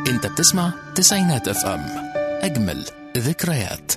انت بتسمع تسعينات اف ام اجمل ذكريات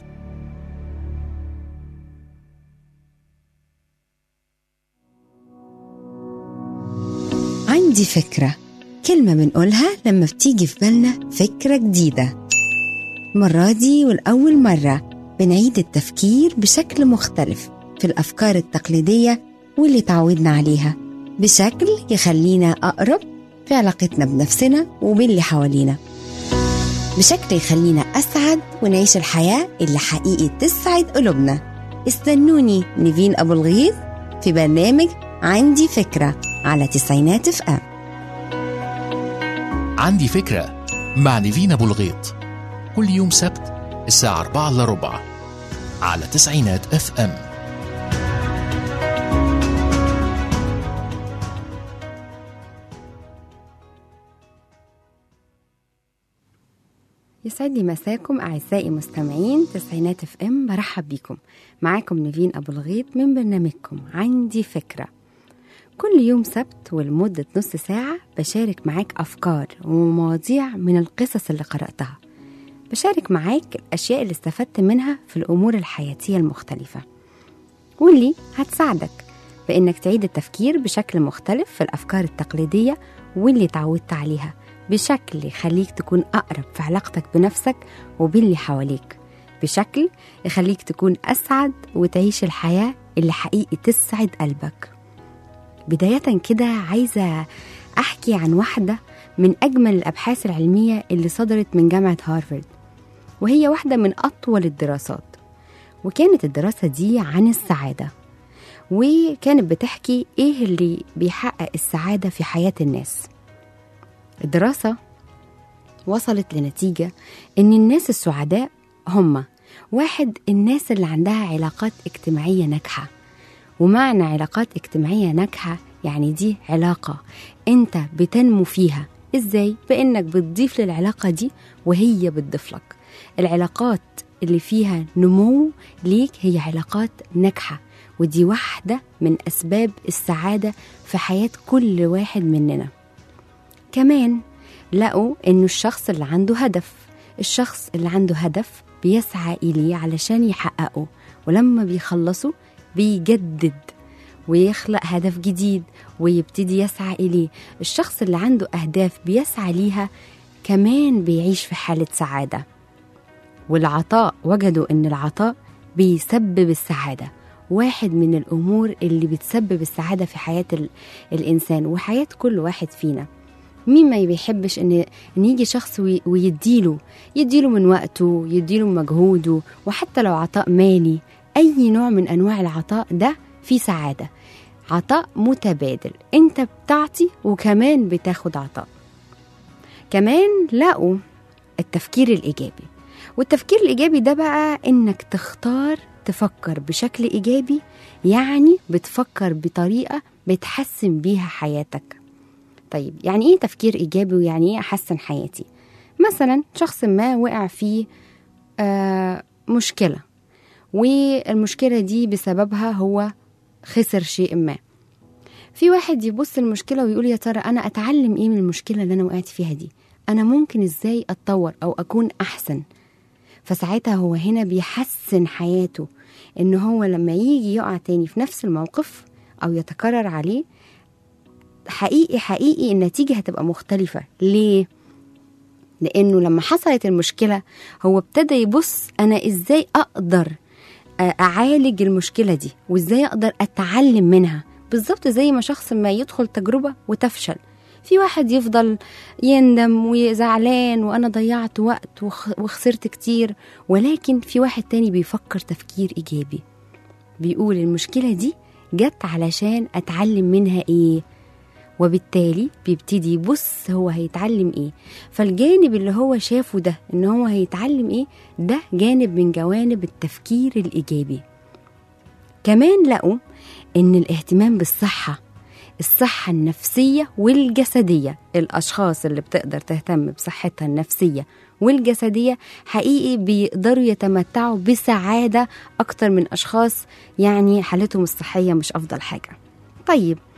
عندي فكرة كلمة بنقولها لما بتيجي في بالنا فكرة جديدة المرة دي والأول مرة بنعيد التفكير بشكل مختلف في الأفكار التقليدية واللي تعودنا عليها بشكل يخلينا أقرب في علاقتنا بنفسنا وباللي حوالينا بشكل يخلينا أسعد ونعيش الحياة اللي حقيقي تسعد قلوبنا استنوني نيفين أبو الغيث في برنامج عندي فكرة على تسعينات اف ام عندي فكرة مع نيفين أبو الغيط كل يوم سبت الساعة 4 إلا ربع على تسعينات اف ام يسعد لي مساكم أعزائي مستمعين تسعينات اف ام برحب بيكم معاكم نيفين أبو الغيط من برنامجكم عندي فكرة كل يوم سبت ولمدة نص ساعة بشارك معاك أفكار ومواضيع من القصص اللي قرأتها بشارك معاك الأشياء اللي استفدت منها في الأمور الحياتية المختلفة واللي هتساعدك بإنك تعيد التفكير بشكل مختلف في الأفكار التقليدية واللي تعودت عليها بشكل يخليك تكون أقرب في علاقتك بنفسك وباللي حواليك بشكل يخليك تكون أسعد وتعيش الحياة اللي حقيقي تسعد قلبك بداية كده عايزة أحكي عن واحدة من أجمل الأبحاث العلمية اللي صدرت من جامعة هارفارد وهي واحدة من أطول الدراسات وكانت الدراسة دي عن السعادة وكانت بتحكي إيه اللي بيحقق السعادة في حياة الناس الدراسة وصلت لنتيجة إن الناس السعداء هم واحد الناس اللي عندها علاقات اجتماعية ناجحة ومعنى علاقات اجتماعية ناجحة يعني دي علاقة انت بتنمو فيها ازاي؟ بانك بتضيف للعلاقة دي وهي بتضيف لك العلاقات اللي فيها نمو ليك هي علاقات ناجحة ودي واحدة من أسباب السعادة في حياة كل واحد مننا كمان لقوا إنه الشخص اللي عنده هدف الشخص اللي عنده هدف بيسعى إليه علشان يحققه ولما بيخلصوا بيجدد ويخلق هدف جديد ويبتدي يسعى إليه الشخص اللي عنده أهداف بيسعى ليها كمان بيعيش في حالة سعادة والعطاء وجدوا إن العطاء بيسبب السعادة واحد من الأمور اللي بتسبب السعادة في حياة ال- الإنسان وحياة كل واحد فينا مين ما بيحبش ان ان يجي شخص وي- ويديله يديله من وقته يديله من مجهوده وحتى لو عطاء مالي اي نوع من انواع العطاء ده فيه سعاده عطاء متبادل انت بتعطي وكمان بتاخد عطاء كمان لقوا التفكير الايجابي والتفكير الايجابي ده بقى انك تختار تفكر بشكل ايجابي يعني بتفكر بطريقه بتحسن بيها حياتك طيب يعني ايه تفكير ايجابي ويعني ايه احسن حياتي مثلا شخص ما وقع في آه مشكله والمشكله دي بسببها هو خسر شيء ما في واحد يبص المشكله ويقول يا ترى انا اتعلم ايه من المشكله اللي انا وقعت فيها دي انا ممكن ازاي اتطور او اكون احسن فساعتها هو هنا بيحسن حياته ان هو لما يجي يقع تاني في نفس الموقف او يتكرر عليه حقيقي حقيقي النتيجة هتبقى مختلفة ليه؟ لأنه لما حصلت المشكلة هو ابتدى يبص أنا إزاي أقدر أعالج المشكلة دي وإزاي أقدر أتعلم منها بالظبط زي ما شخص ما يدخل تجربة وتفشل في واحد يفضل يندم وزعلان وأنا ضيعت وقت وخ- وخسرت كتير ولكن في واحد تاني بيفكر تفكير إيجابي بيقول المشكلة دي جت علشان أتعلم منها إيه وبالتالي بيبتدي يبص هو هيتعلم ايه فالجانب اللي هو شافه ده ان هو هيتعلم ايه ده جانب من جوانب التفكير الايجابي كمان لقوا ان الاهتمام بالصحه الصحة النفسية والجسدية الأشخاص اللي بتقدر تهتم بصحتها النفسية والجسدية حقيقي بيقدروا يتمتعوا بسعادة أكتر من أشخاص يعني حالتهم الصحية مش أفضل حاجة طيب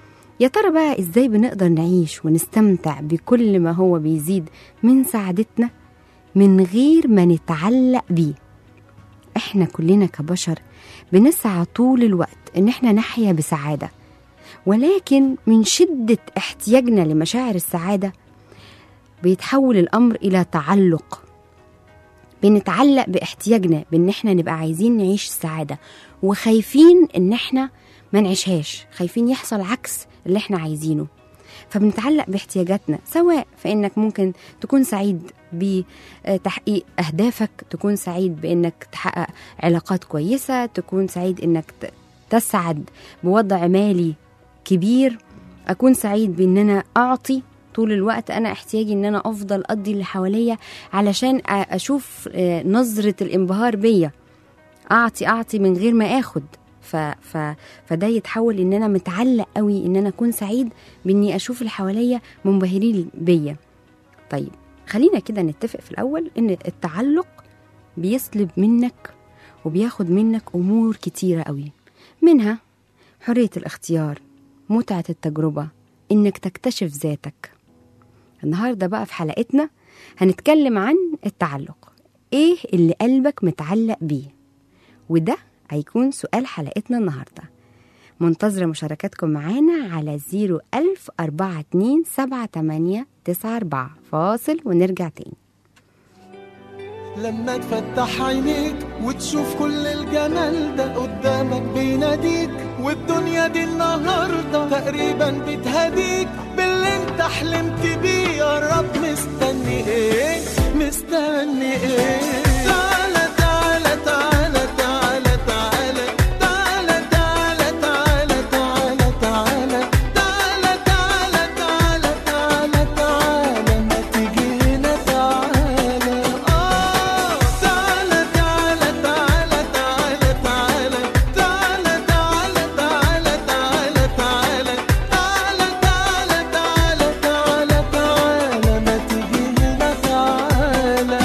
يا ترى بقى ازاي بنقدر نعيش ونستمتع بكل ما هو بيزيد من سعادتنا من غير ما نتعلق بيه احنا كلنا كبشر بنسعى طول الوقت ان احنا نحيا بسعاده ولكن من شده احتياجنا لمشاعر السعاده بيتحول الامر الى تعلق بنتعلق باحتياجنا بان احنا نبقى عايزين نعيش السعاده وخايفين ان احنا ما نعيشهاش خايفين يحصل عكس اللي احنا عايزينه فبنتعلق باحتياجاتنا سواء فانك ممكن تكون سعيد بتحقيق اهدافك تكون سعيد بانك تحقق علاقات كويسه تكون سعيد انك ت- تسعد بوضع مالي كبير اكون سعيد بان انا اعطي طول الوقت انا احتياجي ان انا افضل ادي اللي حواليا علشان أ- اشوف آه، نظره الانبهار بيا اعطي اعطي من غير ما اخد ف ف فده يتحول ان انا متعلق قوي ان انا اكون سعيد باني اشوف اللي حواليا منبهرين بيا طيب خلينا كده نتفق في الاول ان التعلق بيسلب منك وبياخد منك امور كتيره قوي منها حريه الاختيار متعه التجربه انك تكتشف ذاتك النهارده بقى في حلقتنا هنتكلم عن التعلق ايه اللي قلبك متعلق بيه وده هيكون سؤال حلقتنا النهارده منتظرة مشاركاتكم معانا على 01000 42 78 94 فاصل ونرجع تاني لما تفتح عينيك وتشوف كل الجمال ده قدامك بيناديك والدنيا دي النهارده تقريبا بتهديك باللي انت حلمت بيه يا رب مستني ايه مستني ايه تعالى تعالى تعالى تعالى تعالى تعالى تعالى تعالى تعالى تعالى تعالى تعالى تعالى تعالى تعالى ما تيجي هنا تعالى اه تعالى تعالى تعالى تعالى تعالى تعالى تعالى تعالى تعالى تعالى تعالى تعالى تعالى تعالى تعالى ما تيجي هنا تعالى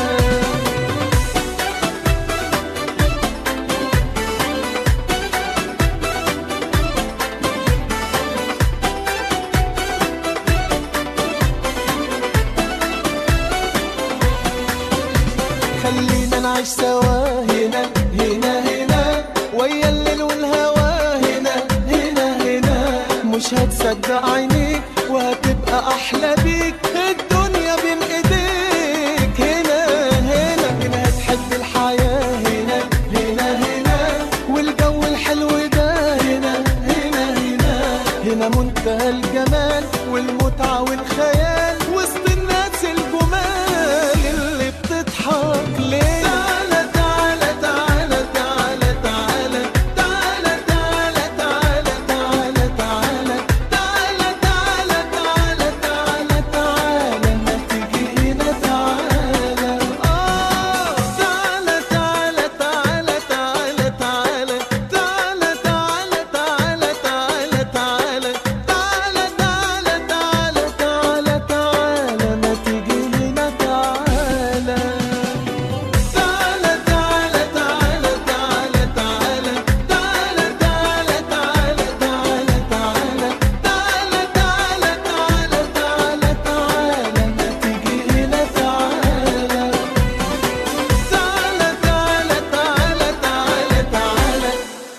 خلينا نعيش سوا هنا هنا هنا ويا الليل والهوا هنا هنا هنا مش هتصدق عينيك وهتبقى احلى بيك الدنيا بين ايديك هنا هنا هنا هتحب الحياة هنا هنا هنا والجو الحلو ده هنا هنا هنا هنا منتهى الجمال والمتعة والخيال وسط الناس الجمال اللي بتضحك ليه تعالى تعالى تعالى تعالى تعالى تعالى تعالى تعالى تعالى تعالى تعالى تعالى تعالى تعالى تعالى ما تيجي هنا تعالى اه تعالى تعالى تعالى تعالى تعالى تعالى تعالى تعالى تعالى تعالى تعالى تعالى تعالى تعالى تعالى ما تيجي هنا تعالى تعالى تعالى تعالى تعالى تعالى تعالى تعالى تعالى تعالى تعالى تعالى تعالى تعالى تعالى تعالى ما تيجي هنا تعالى تعالى تعالى تعالى تعالى تعالى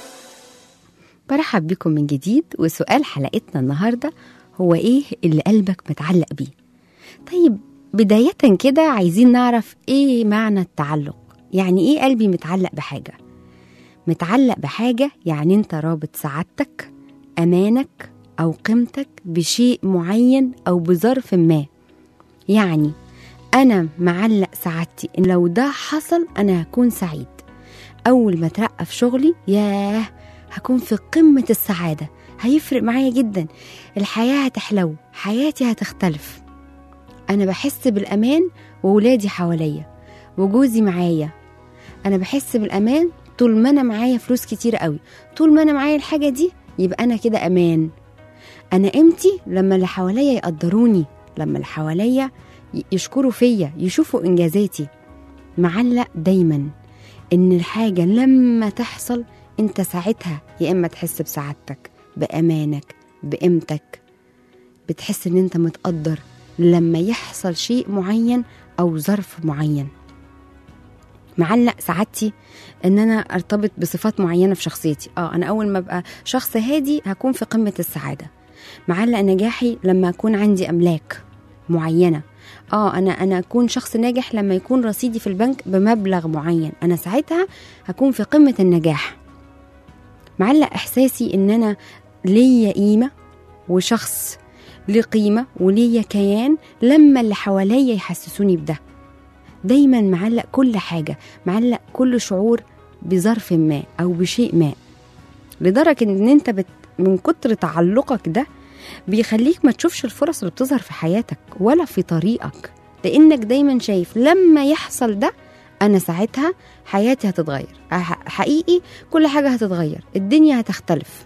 برحب بكم من جديد وسؤال حلقتنا النهاردة هو ايه اللي قلبك متعلق بيه طيب بداية كده عايزين نعرف ايه معنى التعلق يعني ايه قلبي متعلق بحاجة متعلق بحاجة يعني انت رابط سعادتك امانك او قيمتك بشيء معين او بظرف ما يعني انا معلق سعادتي ان لو ده حصل انا هكون سعيد اول ما اترقى في شغلي ياه هكون في قمة السعادة هيفرق معايا جدا الحياة هتحلو حياتي هتختلف أنا بحس بالأمان وولادي حواليا وجوزي معايا أنا بحس بالأمان طول ما أنا معايا فلوس كتير قوي طول ما أنا معايا الحاجة دي يبقى أنا كده أمان أنا قيمتي لما اللي حواليا يقدروني لما اللي حواليا ي- يشكروا فيا يشوفوا إنجازاتي معلق دايما إن الحاجة لما تحصل انت ساعتها يا اما تحس بسعادتك بامانك بقيمتك بتحس ان انت متقدر لما يحصل شيء معين او ظرف معين معلق سعادتي ان انا ارتبط بصفات معينه في شخصيتي اه انا اول ما ابقى شخص هادي هكون في قمه السعاده معلق نجاحي لما اكون عندي املاك معينه اه انا انا اكون شخص ناجح لما يكون رصيدي في البنك بمبلغ معين انا ساعتها هكون في قمه النجاح معلق احساسي ان انا ليا قيمه وشخص ليه قيمه وليا كيان لما اللي حواليا يحسسوني بده دايما معلق كل حاجه معلق كل شعور بظرف ما او بشيء ما لدرجه ان انت بت من كتر تعلقك ده بيخليك ما تشوفش الفرص اللي بتظهر في حياتك ولا في طريقك لانك دايما شايف لما يحصل ده انا ساعتها حياتي هتتغير ح- حقيقي كل حاجه هتتغير الدنيا هتختلف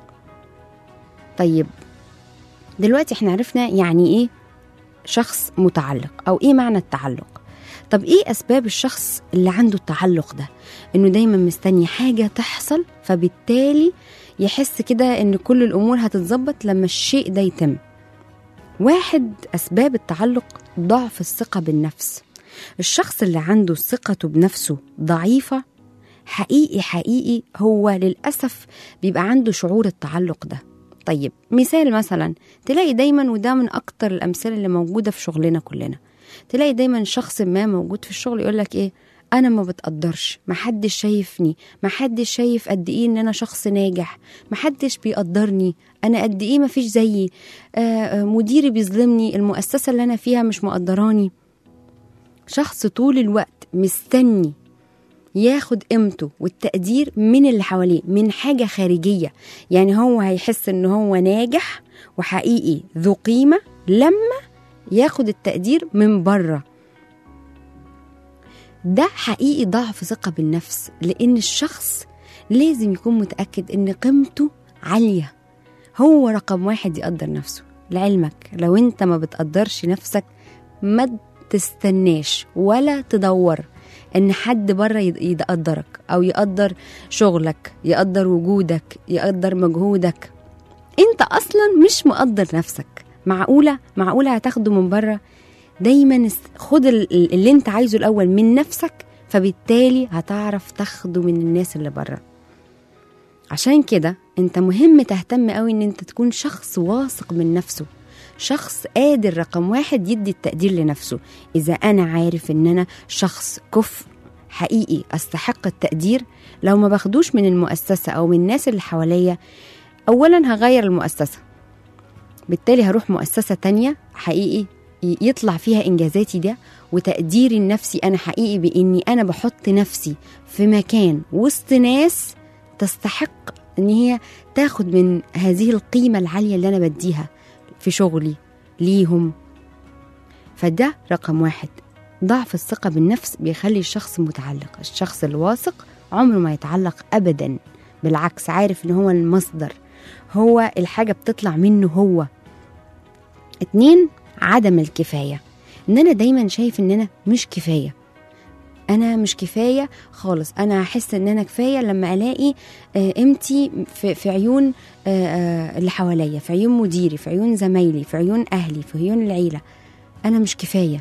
طيب دلوقتي احنا عرفنا يعني ايه شخص متعلق او ايه معنى التعلق طب ايه اسباب الشخص اللي عنده التعلق ده انه دايما مستني حاجه تحصل فبالتالي يحس كده ان كل الامور هتتظبط لما الشيء ده يتم واحد اسباب التعلق ضعف الثقه بالنفس الشخص اللي عنده ثقته بنفسه ضعيفه حقيقي حقيقي هو للاسف بيبقى عنده شعور التعلق ده طيب مثال مثلا تلاقي دايما وده من اكتر الامثله اللي موجوده في شغلنا كلنا تلاقي دايما شخص ما موجود في الشغل يقول لك ايه انا ما بتقدرش محدش شايفني محدش شايف قد ايه ان انا شخص ناجح محدش بيقدرني انا قد ايه مفيش زيي آه آه، مديري بيظلمني المؤسسه اللي انا فيها مش مقدراني شخص طول الوقت مستني ياخد قيمته والتقدير من اللي حواليه من حاجه خارجيه يعني هو هيحس ان هو ناجح وحقيقي ذو قيمه لما ياخد التقدير من بره ده حقيقي ضعف ثقة بالنفس لأن الشخص لازم يكون متأكد إن قيمته عالية هو رقم واحد يقدر نفسه لعلمك لو أنت ما بتقدرش نفسك ما تستناش ولا تدور إن حد بره يد- يقدرك أو يقدر شغلك يقدر وجودك يقدر مجهودك أنت أصلا مش مقدر نفسك معقولة معقولة هتاخده من بره دايما است- خد ال- ال- اللي انت عايزه الاول من نفسك فبالتالي هتعرف تاخده من الناس اللي بره عشان كده انت مهم تهتم قوي ان انت تكون شخص واثق من نفسه شخص قادر رقم واحد يدي التقدير لنفسه اذا انا عارف ان انا شخص كفء حقيقي استحق التقدير لو ما باخدوش من المؤسسه او من الناس اللي حواليا اولا هغير المؤسسه بالتالي هروح مؤسسه تانية حقيقي ي- يطلع فيها انجازاتي ده وتقديري النفسي انا حقيقي باني انا بحط نفسي في مكان وسط ناس تستحق ان هي تاخد من هذه القيمه العاليه اللي انا بديها في شغلي ليهم فده رقم واحد ضعف الثقة بالنفس بيخلي الشخص متعلق الشخص الواثق عمره ما يتعلق أبدا بالعكس عارف ان هو المصدر هو الحاجة بتطلع منه هو اتنين عدم الكفاية ان انا دايما شايف ان انا مش كفاية انا مش كفايه خالص انا هحس ان انا كفايه لما الاقي آه، قيمتي في, في عيون آه، آه، اللي حواليا في عيون مديري في عيون زمايلي في عيون اهلي في عيون العيله انا مش كفايه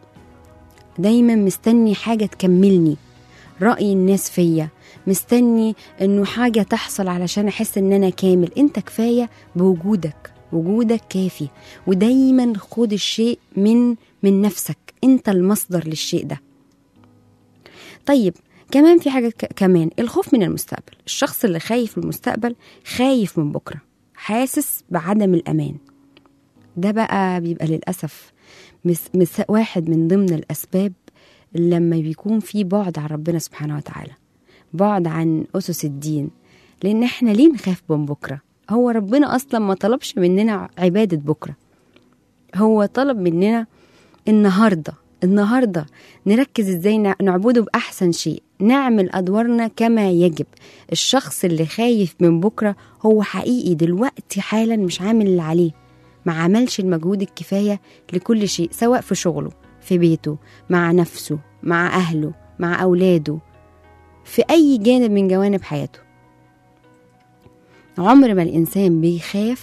دايما مستني حاجه تكملني راي الناس فيا مستني انه حاجه تحصل علشان احس ان انا كامل انت كفايه بوجودك وجودك كافي ودايما خد الشيء من من نفسك انت المصدر للشيء ده طيب كمان في حاجة ك- كمان الخوف من المستقبل الشخص اللي خايف من المستقبل خايف من بكرة حاسس بعدم الأمان ده بقى بيبقى للأسف مس مس واحد من ضمن الأسباب لما بيكون في بعد عن ربنا سبحانه وتعالى بعد عن أسس الدين لأن احنا ليه نخاف من بكرة هو ربنا أصلا ما طلبش مننا عبادة بكرة هو طلب مننا النهارده النهارده نركز ازاي نع- نعبده باحسن شيء نعمل ادوارنا كما يجب الشخص اللي خايف من بكره هو حقيقي دلوقتي حالا مش عامل اللي عليه ما عملش المجهود الكفايه لكل شيء سواء في شغله في بيته مع نفسه مع اهله مع اولاده في اي جانب من جوانب حياته عمر ما الانسان بيخاف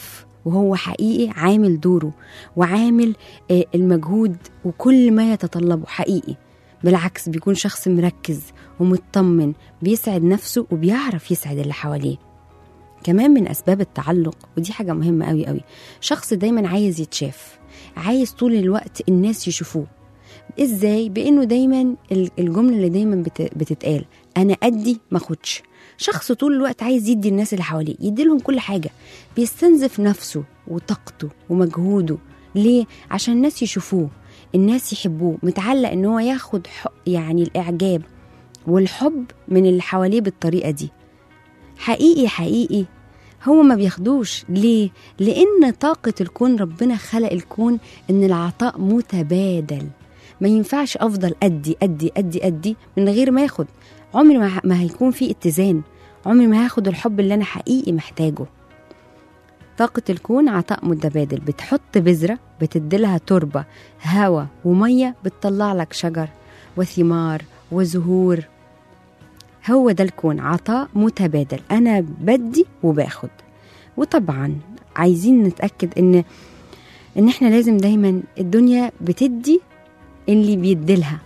وهو حقيقي عامل دوره وعامل آه، المجهود وكل ما يتطلبه حقيقي بالعكس بيكون شخص مركز ومطمن بيسعد نفسه وبيعرف يسعد اللي حواليه كمان من اسباب التعلق ودي حاجه مهمه قوي قوي شخص دايما عايز يتشاف عايز طول الوقت الناس يشوفوه ازاي بانه دايما ال- الجمله اللي دايما بت- بتتقال انا ادي ما اخدش شخص طول الوقت عايز يدي الناس اللي حواليه يدي لهم كل حاجه بيستنزف نفسه وطاقته ومجهوده ليه عشان الناس يشوفوه الناس يحبوه متعلق ان هو ياخد ح- يعني الاعجاب والحب من اللي حواليه بالطريقه دي حقيقي حقيقي هو ما بياخدوش ليه لان طاقه الكون ربنا خلق الكون ان العطاء متبادل ما ينفعش افضل ادي ادي ادي ادي من غير ما اخد عمري ما, ما هيكون في اتزان عمري ما هاخد الحب اللي انا حقيقي محتاجه طاقة الكون عطاء متبادل بتحط بذرة بتديلها تربة هواء ومية بتطلع لك شجر وثمار وزهور هو ده الكون عطاء متبادل أنا بدي وباخد وطبعا عايزين نتأكد إن إن إحنا لازم دايما الدنيا بتدي اللي بيديلها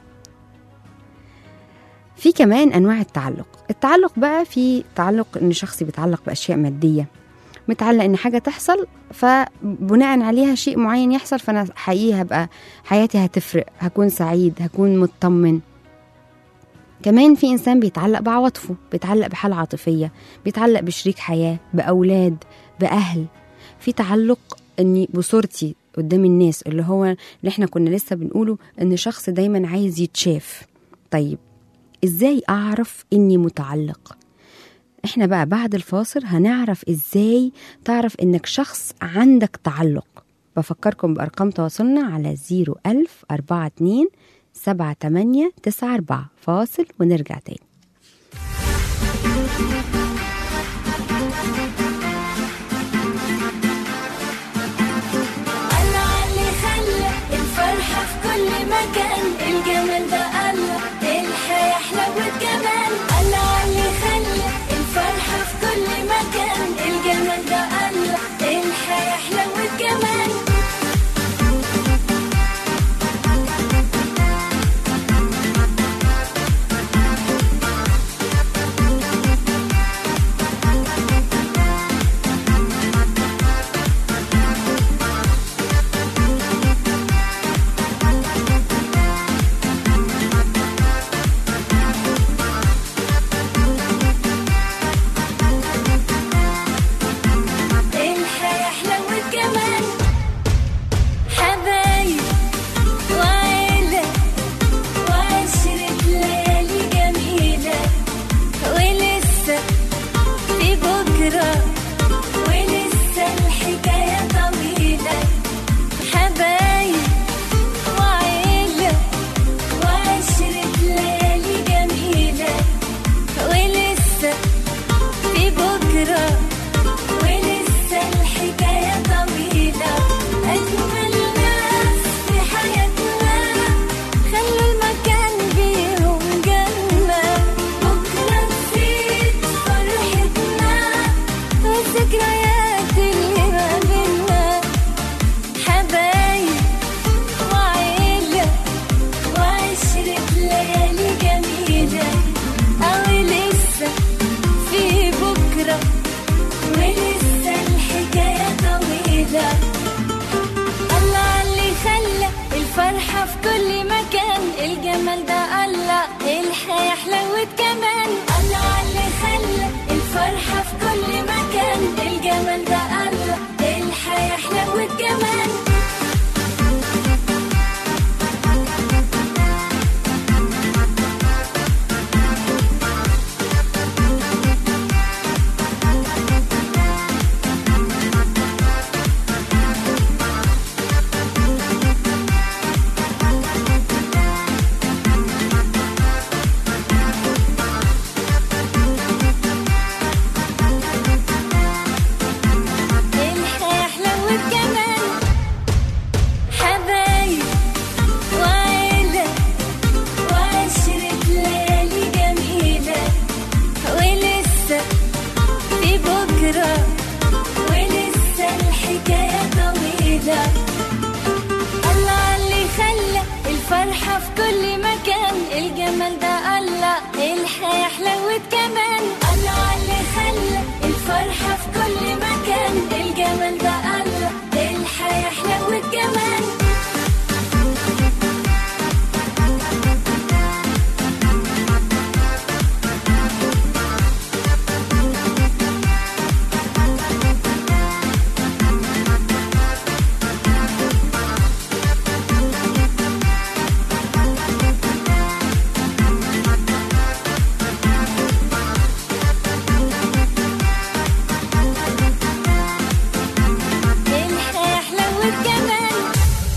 في كمان أنواع التعلق التعلق بقى في تعلق إن شخص بيتعلق بأشياء مادية متعلق ان حاجه تحصل فبناء عليها شيء معين يحصل فانا حقيقي هبقى حياتي هتفرق هكون سعيد هكون مطمن كمان في انسان بيتعلق بعواطفه بيتعلق بحاله عاطفيه بيتعلق بشريك حياه باولاد باهل في تعلق اني بصورتي قدام الناس اللي هو اللي احنا كنا لسه بنقوله ان شخص دايما عايز يتشاف طيب ازاي اعرف اني متعلق احنا بقى بعد الفاصل هنعرف ازاي تعرف انك شخص عندك تعلق بفكركم بأرقام تواصلنا على 01000 42 78 94 فاصل ونرجع تاني الله اللي خلى الفرحة في كل مكان الجمال ده الله الحياة أحلى والجمال الله اللي خلى الفرحة في كل مكان الجمال ده الله الحياة أحلى والجمال الحياة أحلى والجمال حبايب وعيلة وعشرة ليالي جميلة ولسه في بكرة ولسه الحكاية طويلة حبايب وعيلة وعشرة ليالي جميلة ولسه في بكرة ولسه الحكاية طويلة أجمل ناس في حياتنا خلوا المكان بيهم جنة بكرة تزيد فرحتنا والذكريات اللي ما بينا حبايب وعيلة وعشرة ليالي جميلة أو لسه في بكرة ولسه الحكاية طويلة الله اللي خلى الفرحة في كل مكان الجمال ده الله الحياة حلوة كمان الله اللي خلى الفرحة في كل مكان الجمال ده الله الحياة حلوة كمان والجمال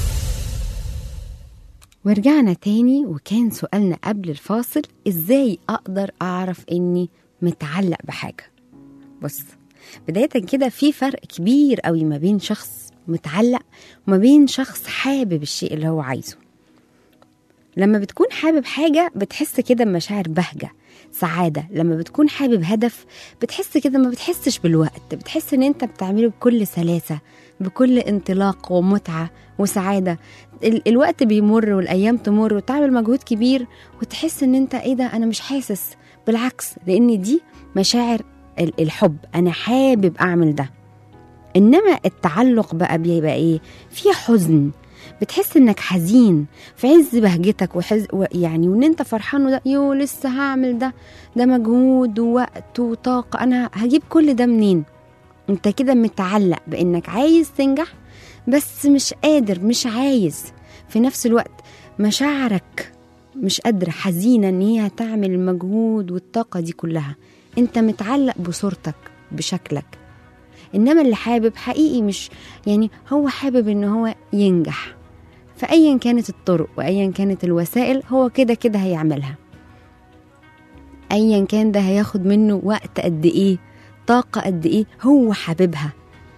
ورجعنا تاني وكان سؤالنا قبل الفاصل ازاي اقدر اعرف اني متعلق بحاجة بص بداية كده في فرق كبير قوي ما بين شخص متعلق وما بين شخص حابب الشيء اللي هو عايزه لما بتكون حابب حاجة بتحس كده بمشاعر بهجة سعادة لما بتكون حابب هدف بتحس كده ما بتحسش بالوقت بتحس ان انت بتعمله بكل سلاسة بكل انطلاق ومتعة وسعادة ال- الوقت بيمر والايام تمر وتعمل مجهود كبير وتحس ان انت ايه ده انا مش حاسس بالعكس لان دي مشاعر ال- الحب انا حابب اعمل ده انما التعلق بقى بيبقى ايه في حزن بتحس انك حزين في عز بهجتك وحز و- يعني وان انت فرحان وده يو لسه هعمل ده ده مجهود ووقت وطاقه انا هجيب كل ده منين انت كده متعلق بانك عايز تنجح بس مش قادر مش عايز في نفس الوقت مشاعرك مش قادرة حزينة ان هي هتعمل المجهود والطاقة دي كلها انت متعلق بصورتك بشكلك انما اللي حابب حقيقي مش يعني هو حابب ان هو ينجح فايا كانت الطرق وايا كانت الوسائل هو كده كده هيعملها ايا كان ده هياخد منه وقت قد ايه طاقة قد ايه هو حاببها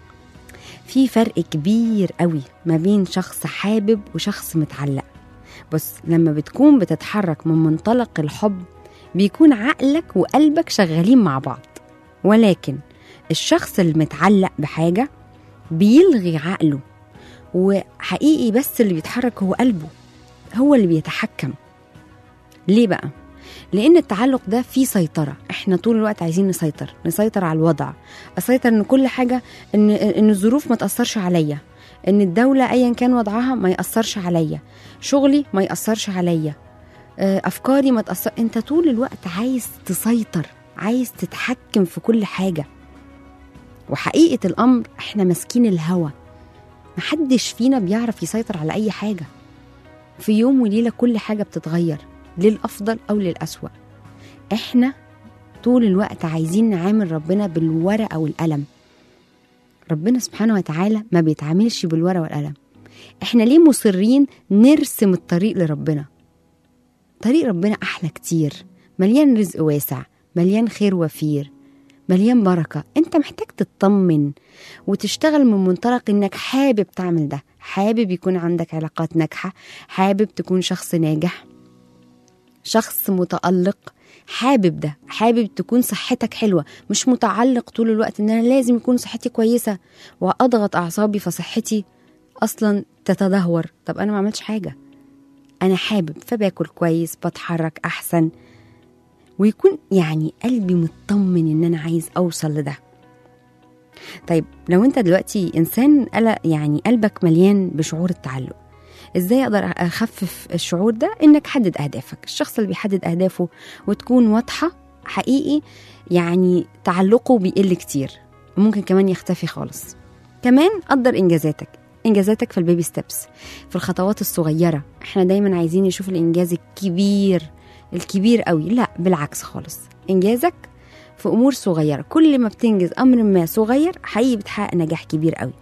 في فرق كبير قوي ما بين شخص حابب وشخص متعلق بص لما بتكون بتتحرك من منطلق الحب بيكون عقلك وقلبك شغالين مع بعض ولكن الشخص المتعلق بحاجة بيلغي عقله وحقيقي بس اللي بيتحرك هو قلبه هو اللي بيتحكم ليه بقى؟ لأن التعلق ده فيه سيطرة احنا طول الوقت عايزين نسيطر نسيطر على الوضع أسيطر إن كل حاجة إن, إن الظروف ما تأثرش عليا إن الدولة أيا كان وضعها ما يأثرش عليا شغلي ما يأثرش عليا آه، أفكاري ما تأثر أنت طول الوقت عايز تسيطر عايز تتحكم في كل حاجة وحقيقة الأمر احنا ماسكين الهوى محدش فينا بيعرف يسيطر على أي حاجة في يوم وليلة كل حاجة بتتغير للأفضل أو للأسوأ احنا طول الوقت عايزين نعامل ربنا بالورقة والقلم ربنا سبحانه وتعالى ما بيتعاملش بالورقة والقلم احنا ليه مصرين نرسم الطريق لربنا طريق ربنا أحلى كتير مليان رزق واسع مليان خير وفير مليان بركة انت محتاج تطمن وتشتغل من منطلق انك حابب تعمل ده حابب يكون عندك علاقات ناجحة حابب تكون شخص ناجح شخص متألق حابب ده حابب تكون صحتك حلوة مش متعلق طول الوقت ان انا لازم يكون صحتي كويسة واضغط اعصابي فصحتي اصلا تتدهور طب انا ما عملتش حاجة انا حابب فباكل كويس بتحرك احسن ويكون يعني قلبي مطمن ان انا عايز اوصل لده طيب لو انت دلوقتي انسان قلق يعني قلبك مليان بشعور التعلق ازاي اقدر اخفف الشعور ده انك حدد اهدافك الشخص اللي بيحدد اهدافه وتكون واضحه حقيقي يعني تعلقه بيقل كتير ممكن كمان يختفي خالص كمان قدر انجازاتك انجازاتك في البيبي ستيبس في الخطوات الصغيره احنا دايما عايزين نشوف الانجاز الكبير الكبير قوي لا بالعكس خالص انجازك في امور صغيره كل ما بتنجز امر ما صغير حقيقي بتحقق نجاح كبير قوي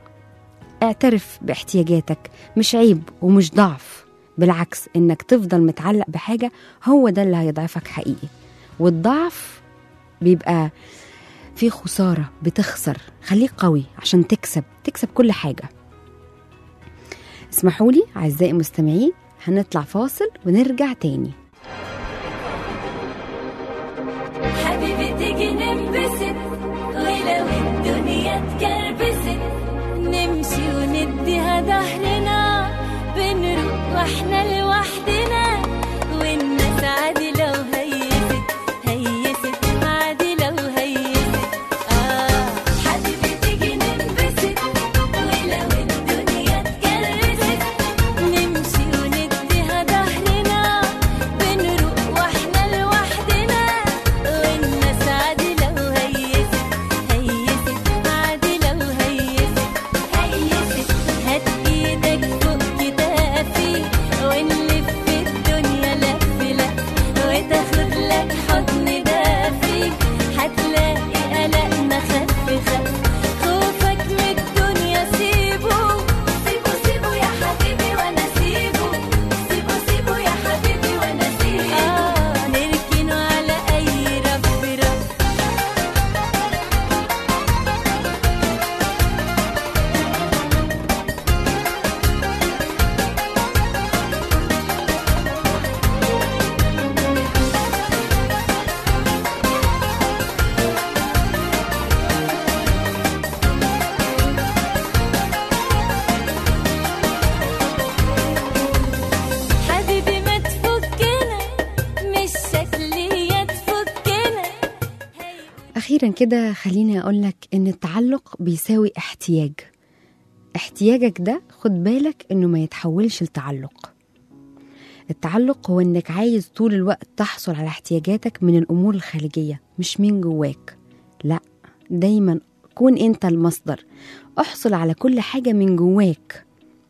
اعترف باحتياجاتك مش عيب ومش ضعف بالعكس انك تفضل متعلق بحاجه هو ده اللي هيضعفك حقيقي والضعف بيبقى في خساره بتخسر خليك قوي عشان تكسب تكسب كل حاجه اسمحوا لي اعزائي المستمعين هنطلع فاصل ونرجع تاني حبيبي تيجي ننبسط ولو الدنيا اتكربست نمشي ونديها ظهرنا بنروح واحنا لوحدنا والناس عادي لو هيست هيست عادي لو هيست آه حبيبي تيجي ننبسط ولو الدنيا اتكربست نمشي ونديها ظهرنا بنروح واحنا لوحدنا والناس عادي لو هيست هيست عادي لو هيست هيست هات ايدك فوق كتافي أخيرا كده خليني أقولك إن التعلق بيساوي احتياج احتياجك ده خد بالك إنه ما يتحولش لتعلق التعلق هو إنك عايز طول الوقت تحصل على احتياجاتك من الأمور الخارجية مش من جواك لا دايما كون أنت المصدر احصل على كل حاجة من جواك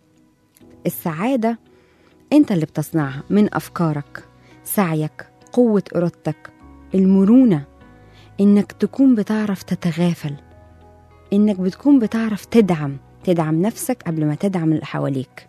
السعادة أنت اللي بتصنعها من أفكارك سعيك قوة إرادتك المرونة إنك تكون بتعرف تتغافل إنك بتكون بتعرف تدعم تدعم نفسك قبل ما تدعم اللي حواليك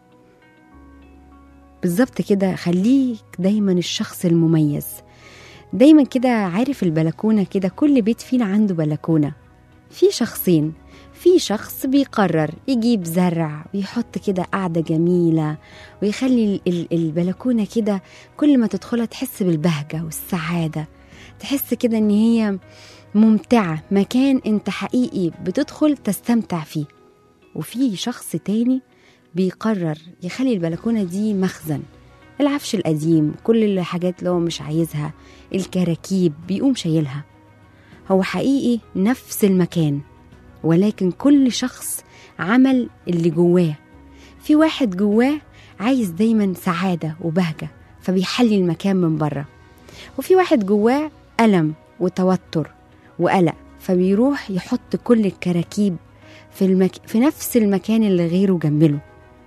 بالظبط كده خليك دايما الشخص المميز دايما كده عارف البلكونة كده كل بيت فينا عنده بلكونة في شخصين في شخص بيقرر يجيب زرع ويحط كده قعدة جميلة ويخلي ال- ال- البلكونة كده كل ما تدخلها تحس بالبهجة والسعادة تحس كده ان هي ممتعة مكان انت حقيقي بتدخل تستمتع فيه وفي شخص تاني بيقرر يخلي البلكونة دي مخزن العفش القديم كل الحاجات اللي هو مش عايزها الكراكيب بيقوم شايلها هو حقيقي نفس المكان ولكن كل شخص عمل اللي جواه في واحد جواه عايز دايما سعادة وبهجة فبيحلي المكان من بره وفي واحد جواه ألم وتوتر وقلق فبيروح يحط كل الكراكيب في, المك... في نفس المكان اللي غيره جنبله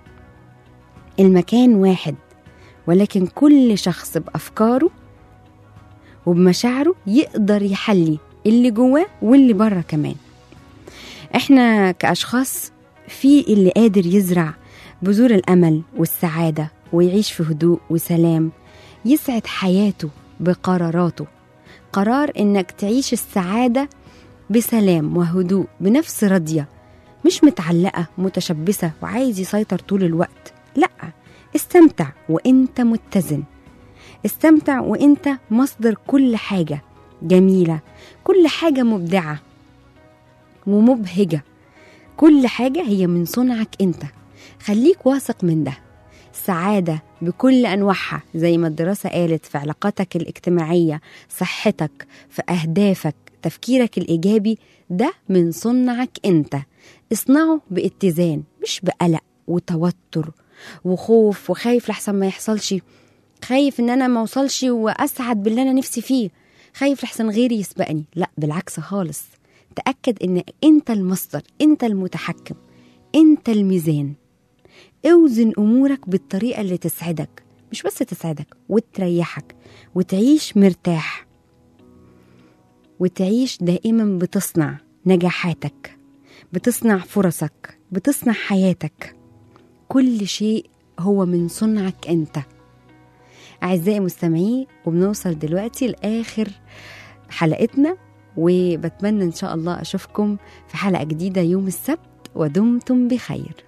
المكان واحد ولكن كل شخص بأفكاره وبمشاعره يقدر يحلي اللي جواه واللي بره كمان احنا كأشخاص في اللي قادر يزرع بذور الأمل والسعادة ويعيش في هدوء وسلام يسعد حياته بقراراته قرار انك تعيش السعادة بسلام وهدوء بنفس راضية مش متعلقة متشبثة وعايز يسيطر طول الوقت لا استمتع وانت متزن استمتع وانت مصدر كل حاجة جميلة كل حاجة مبدعة ومبهجة كل حاجة هي من صنعك انت خليك واثق من ده السعادة بكل أنواعها زي ما الدراسة قالت في علاقاتك الاجتماعية صحتك في أهدافك تفكيرك الإيجابي ده من صنعك أنت اصنعه باتزان مش بقلق وتوتر وخوف وخايف لحسن ما يحصلش خايف ان انا ما اوصلش واسعد باللي انا نفسي فيه خايف لحسن غيري يسبقني لا بالعكس خالص تاكد ان انت المصدر انت المتحكم انت الميزان اوزن امورك بالطريقه اللي تسعدك مش بس تسعدك وتريحك وتعيش مرتاح وتعيش دائما بتصنع نجاحاتك بتصنع فرصك بتصنع حياتك كل شيء هو من صنعك انت اعزائي مستمعي وبنوصل دلوقتي لاخر حلقتنا وبتمنى ان شاء الله اشوفكم في حلقه جديده يوم السبت ودمتم بخير